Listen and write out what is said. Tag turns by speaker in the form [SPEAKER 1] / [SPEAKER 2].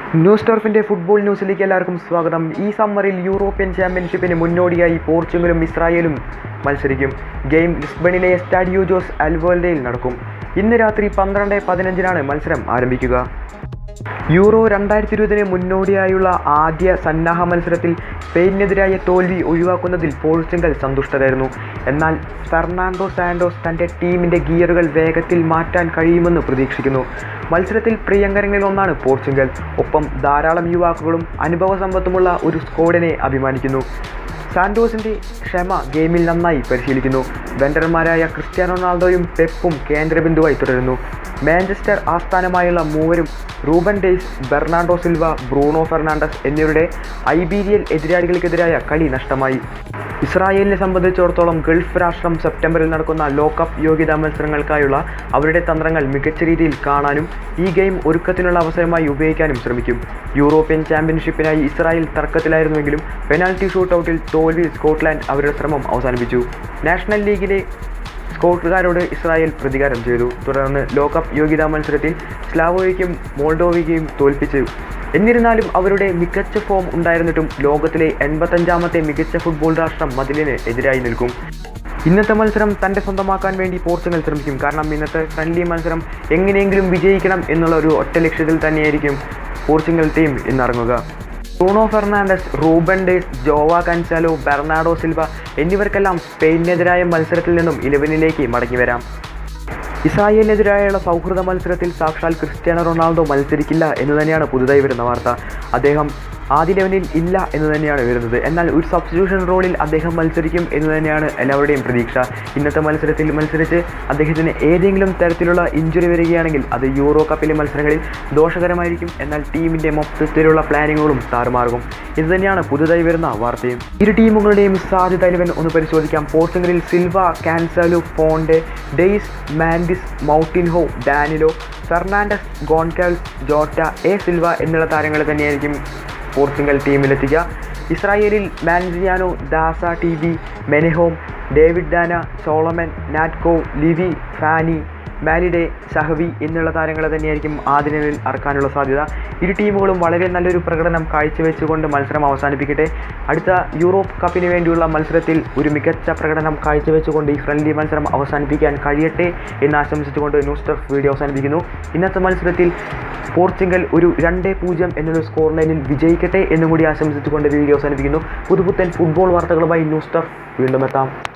[SPEAKER 1] news ടർഫിന്റെ football ന്യൂസിലേക്ക് എല്ലാവർക്കും സ്വാഗതം ഈ സമ്മറിൽ യൂറോപ്യൻ ചാമ്പ്യൻഷിപ്പിന് മുന്നോടിയായി പോർച്ചുഗലും ഇസ്രായേലും മത്സരിക്കും ഗെയിം ലിസ്ബണിലെ സ്റ്റാഡിയോ ജോസ് അൽവോൽഡയിൽ നടക്കും ഇന്ന് രാത്രി പന്ത്രണ്ട് പതിനഞ്ചിനാണ് മത്സരം ആരംഭിക്കുക യൂറോ രണ്ടായിരത്തി ഇരുപതിന് മുന്നോടിയായുള്ള ആദ്യ സന്നാഹ മത്സരത്തിൽ സ്പെയിനിനെതിരായ തോൽവി ഒഴിവാക്കുന്നതിൽ പോർച്ചുഗൽ സന്തുഷ്ടരായിരുന്നു എന്നാൽ ഫെർണാണ്ടോ സാൻഡോസ് തൻ്റെ ടീമിൻ്റെ ഗിയറുകൾ വേഗത്തിൽ മാറ്റാൻ കഴിയുമെന്ന് പ്രതീക്ഷിക്കുന്നു മത്സരത്തിൽ പ്രിയങ്കരങ്ങളിൽ ഒന്നാണ് പോർച്ചുഗൽ ഒപ്പം ധാരാളം യുവാക്കളും അനുഭവ സമ്പത്തുമുള്ള ഒരു സ്ക്വാഡിനെ അഭിമാനിക്കുന്നു സാന്റോസിന്റെ ക്ഷമ ഗെയിമിൽ നന്നായി പരിശീലിക്കുന്നു വെണ്ടർമാരായ ക്രിസ്ത്യാനോ റൊണാൾഡോയും പെപ്പും കേന്ദ്രബിന്ദുവായി തുടരുന്നു മാഞ്ചസ്റ്റർ ആസ്ഥാനമായുള്ള മൂവരും Ruben Dias Bernardo Silva Bruno Fernandes എന്നിവരുടെ ഐബീരിയൽ എതിരാളികൾക്കെതിരായ കളി നഷ്ടമായി ഇസ്രായേലിനെ സംബന്ധിച്ചിടത്തോളം ഗൾഫ് രാഷ്ട്രം സെപ്റ്റംബറിൽ നടക്കുന്ന ലോകകപ്പ് യോഗ്യതാ മത്സരങ്ങൾക്കായുള്ള അവരുടെ തന്ത്രങ്ങൾ മികച്ച രീതിയിൽ കാണാനും ഈ ഗെയിം ഒരുക്കത്തിനുള്ള അവസരമായി ഉപയോഗിക്കാനും ശ്രമിക്കും യൂറോപ്യൻ ചാമ്പ്യൻഷിപ്പിനായി ഇസ്രായേൽ തർക്കത്തിലായിരുന്നുവെങ്കിലും പെനാൽറ്റി ഷൂട്ടൗട്ടിൽ തോൽവിയിൽ സ്കോട്ട്ലാൻഡ് അവരുടെ ശ്രമം അവസാനിപ്പിച്ചു നാഷണൽ ലീഗിലെ സ്കോട്ടുകാരോട് ഇസ്രായേൽ പ്രതികാരം ചെയ്തു തുടർന്ന് ലോകകപ്പ് യോഗ്യതാ മത്സരത്തിൽ സ്ലാവോയ്ക്കും മോൾഡോവയ്ക്കും തോൽപ്പിച്ചു എന്നിരുന്നാലും അവരുടെ മികച്ച ഫോം ഉണ്ടായിരുന്നിട്ടും ലോകത്തിലെ എൺപത്തഞ്ചാമത്തെ മികച്ച ഫുട്ബോൾ രാഷ്ട്രം മതിലിന് എതിരായി നിൽക്കും ഇന്നത്തെ മത്സരം തൻ്റെ സ്വന്തമാക്കാൻ വേണ്ടി പോർച്ചുഗൽ ശ്രമിക്കും കാരണം ഇന്നത്തെ ഫ്രണ്ട്ലി മത്സരം എങ്ങനെയെങ്കിലും വിജയിക്കണം എന്നുള്ള ഒരു ഒറ്റ ലക്ഷ്യത്തിൽ തന്നെയായിരിക്കും പോർച്ചുഗൽ ടീം ഇന്നിറങ്ങുക Bruno Fernandes Ruben Dias Joao Cancelo Bernardo Silva എന്നിവർക്കെല്ലാം സ്പെയിനിനെതിരായ മത്സരത്തിൽ നിന്നും ഇലവനിലേക്ക് മടങ്ങിവരാം ഇസ്രായേലിനെതിരായുള്ള സൗഹൃദ മത്സരത്തിൽ സാക്ഷാൽ ക്രിസ്ത്യാനോ റൊണാൾഡോ മത്സരിക്കില്ല എന്ന് തന്നെയാണ് പുതുതായി വരുന്ന വാർത്ത അദ്ദേഹം ആദ്യ ലെവലിൽ ഇല്ല എന്ന് തന്നെയാണ് വരുന്നത് എന്നാൽ ഒരു സബ്സ്റ്റിറ്റ്യൂഷൻ റോളിൽ അദ്ദേഹം മത്സരിക്കും എന്ന് തന്നെയാണ് എല്ലാവരുടെയും പ്രതീക്ഷ ഇന്നത്തെ മത്സരത്തിൽ മത്സരിച്ച് അദ്ദേഹത്തിന് ഏതെങ്കിലും തരത്തിലുള്ള ഇഞ്ചുറി വരികയാണെങ്കിൽ അത് യൂറോ കപ്പിലെ മത്സരങ്ങളിൽ ദോഷകരമായിരിക്കും എന്നാൽ ടീമിൻ്റെ മൊത്തത്തിലുള്ള പ്ലാനിങ്ങുകളും താറുമാറും ഇത് തന്നെയാണ് പുതുതായി വരുന്ന വാർത്തയും ഇരു ടീമുകളുടെയും സാധ്യത ഇലവൻ ഒന്ന് പരിശോധിക്കാം പോർച്ചുഗലിൽ Silva Cancelo Fonte Dias Mendes Moutinho Danilo Fernandes Goncalves Jota A Silva എന്നുള്ള താരങ്ങൾ തന്നെയായിരിക്കും പോർച്ചുഗൽ ടീമിലെത്തിക്കുക ഇസ്രായേലിൽ മാൻസിയാനോ ദാസ ടി വി മെനെഹോം ഡേവിഡ് ഡാന സോളമൻ നാറ്റ്കോ ലിവി ഫാനി മാലിഡെ സഹവി എന്നുള്ള താരങ്ങളെ തന്നെയായിരിക്കും ആദ്യ നിലയിൽ ഇറക്കാനുള്ള സാധ്യത ഇരു ടീമുകളും വളരെ നല്ലൊരു പ്രകടനം കാഴ്ചവെച്ചുകൊണ്ട് മത്സരം അവസാനിപ്പിക്കട്ടെ അടുത്ത യൂറോപ്പ് കപ്പിന് വേണ്ടിയുള്ള മത്സരത്തിൽ ഒരു മികച്ച പ്രകടനം കാഴ്ചവെച്ചുകൊണ്ട് ഈ ഫ്രണ്ട്ലി മത്സരം അവസാനിപ്പിക്കാൻ കഴിയട്ടെ എന്ന് ആശംസിച്ചുകൊണ്ട് ന്യൂസ് ടർഫ് വീഡിയോ അവസാനിപ്പിക്കുന്നു ഇന്നത്തെ മത്സരത്തിൽ പോർച്ചുഗൽ ഒരു രണ്ട് പൂജ്യം എന്നൊരു സ്കോർ ലൈനിൽ വിജയിക്കട്ടെ എന്നും കൂടി ആശംസിച്ചുകൊണ്ട് വീഡിയോ അവസാനിപ്പിക്കുന്നു പുതുപുത്തൻ ഫുട്ബോൾ വാർത്തകളുമായി ന്യൂസ് ടർഫ് വീണ്ടും എത്താം